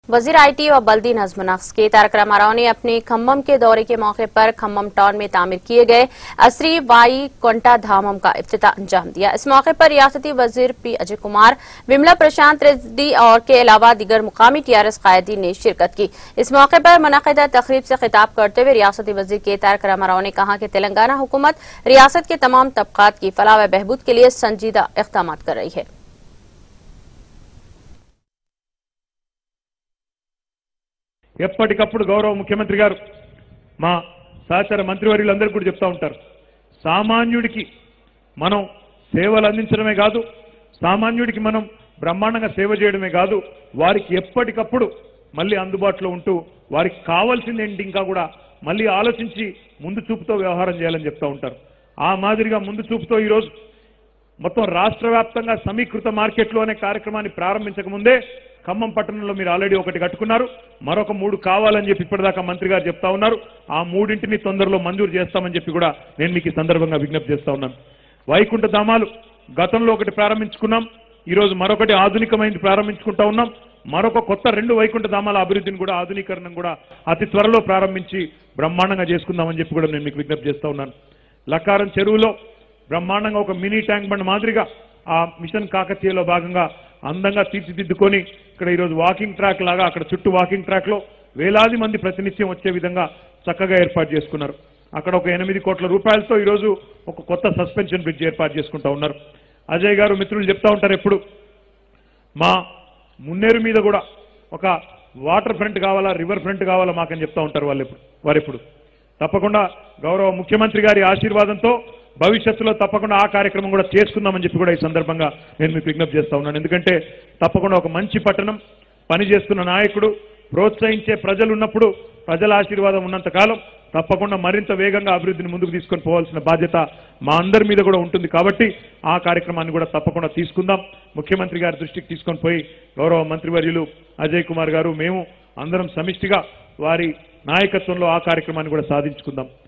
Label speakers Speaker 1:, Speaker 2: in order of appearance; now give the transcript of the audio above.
Speaker 1: वजीर आईटी और बल्दी नज्म नफ्स के तारक रामाराव ने अपने खम्मम के दौरे के मौके पर खम्मम टाउन में तामीर किए गए असरी वाई कोंटा धामम का इफ्तिताह अंजाम दिया इस मौके पर रियासती वजीर पी अजय कुमार विमला प्रशांत रेड्डी और के अलावा दिगर मुकामी टीआरएस कायदीन ने शिरकत की इस मौके पर मुनदा तकरीब से खिताब करते हुए रियासती वजीर के तारक रामाराव ने कहा कि तेलंगाना हुकूमत रियासत के तमाम तबकात की फलाह व बहबूद के लिए संजीदा इकदाम कर रही है
Speaker 2: ఎప్పటికప్పుడు గౌరవ ముఖ్యమంత్రి గారు మా సహచర మంత్రివర్యులందరూ కూడా చెప్తా ఉంటారు సామాన్యుడికి మనం సేవలు అందించడమే కాదు సామాన్యుడికి మనం బ్రహ్మాండంగా సేవ చేయడమే కాదు వారికి ఎప్పటికప్పుడు మళ్ళీ అందుబాటులో ఉంటూ వారికి కావాల్సింది ఏంటి ఇంకా కూడా మళ్ళీ ఆలోచించి ముందు చూపుతో వ్యవహారం చేయాలని చెప్తా ఉంటారు ఆ మాదిరిగా ముందు చూపుతో ఈరోజు మొత్తం రాష్ట్ర వ్యాప్తంగా సమీకృత మార్కెట్లు అనే కార్యక్రమాన్ని ప్రారంభించక ముందే ఖమ్మం పట్టణంలో మీరు ఆల్రెడీ ఒకటి కట్టుకున్నారు మరొక మూడు కావాలని చెప్పి ఇప్పటిదాకా మంత్రి గారు చెప్తా ఉన్నారు ఆ మూడింటిని తొందరలో మంజూరు చేస్తామని చెప్పి కూడా నేను మీకు ఈ సందర్భంగా విజ్ఞప్తి చేస్తా ఉన్నాను వైకుంఠ ధామాలు గతంలో ఒకటి ప్రారంభించుకున్నాం ఈ రోజు మరొకటి ఆధునికమైనది ప్రారంభించుకుంటా ఉన్నాం మరొక కొత్త రెండు వైకుంఠ ధామాల అభివృద్ధిని కూడా ఆధునీకరణం కూడా అతి త్వరలో ప్రారంభించి బ్రహ్మాండంగా చేసుకుందామని చెప్పి కూడా నేను మీకు విజ్ఞప్తి చేస్తా ఉన్నాను లక్కారం చెరువులో బ్రహ్మాండంగా ఒక మినీ ట్యాంక్ బండ్ మాదిరిగా ఆ మిషన్ కాకతీయలో భాగంగా అందంగా తీర్చిదిద్దుకొని ఇక్కడ ఈరోజు వాకింగ్ ట్రాక్ లాగా అక్కడ చుట్టూ వాకింగ్ ట్రాక్ లో వేలాది మంది ప్రతినిత్యం వచ్చే విధంగా చక్కగా ఏర్పాటు చేసుకున్నారు అక్కడ ఒక ఎనిమిది కోట్ల రూపాయలతో ఈరోజు ఒక కొత్త సస్పెన్షన్ బ్రిడ్జ్ ఏర్పాటు చేసుకుంటా ఉన్నారు అజయ్ గారు మిత్రులు చెప్తా ఉంటారు ఎప్పుడు మా మున్నేరు మీద కూడా ఒక వాటర్ ఫ్రంట్ కావాలా రివర్ ఫ్రంట్ కావాలా మాకని చెప్తా ఉంటారు వాళ్ళు ఎప్పుడు వారెప్పుడు తప్పకుండా గౌరవ ముఖ్యమంత్రి గారి ఆశీర్వాదంతో భవిష్యత్తులో తప్పకుండా ఆ కార్యక్రమం కూడా చేసుకుందామని చెప్పి కూడా ఈ సందర్భంగా నేను మీకు విజ్ఞప్తి చేస్తా ఉన్నాను ఎందుకంటే తప్పకుండా ఒక మంచి పట్టణం పనిచేస్తున్న నాయకుడు ప్రోత్సహించే ప్రజలు ఉన్నప్పుడు ప్రజల ఆశీర్వాదం ఉన్నంత కాలం తప్పకుండా మరింత వేగంగా అభివృద్ధిని ముందుకు తీసుకొని పోవాల్సిన బాధ్యత మా అందరి మీద కూడా ఉంటుంది కాబట్టి ఆ కార్యక్రమాన్ని కూడా తప్పకుండా తీసుకుందాం ముఖ్యమంత్రి గారి దృష్టికి తీసుకొని పోయి గౌరవ మంత్రివర్యులు అజయ్ కుమార్ గారు మేము అందరం సమిష్టిగా వారి నాయకత్వంలో ఆ కార్యక్రమాన్ని కూడా సాధించుకుందాం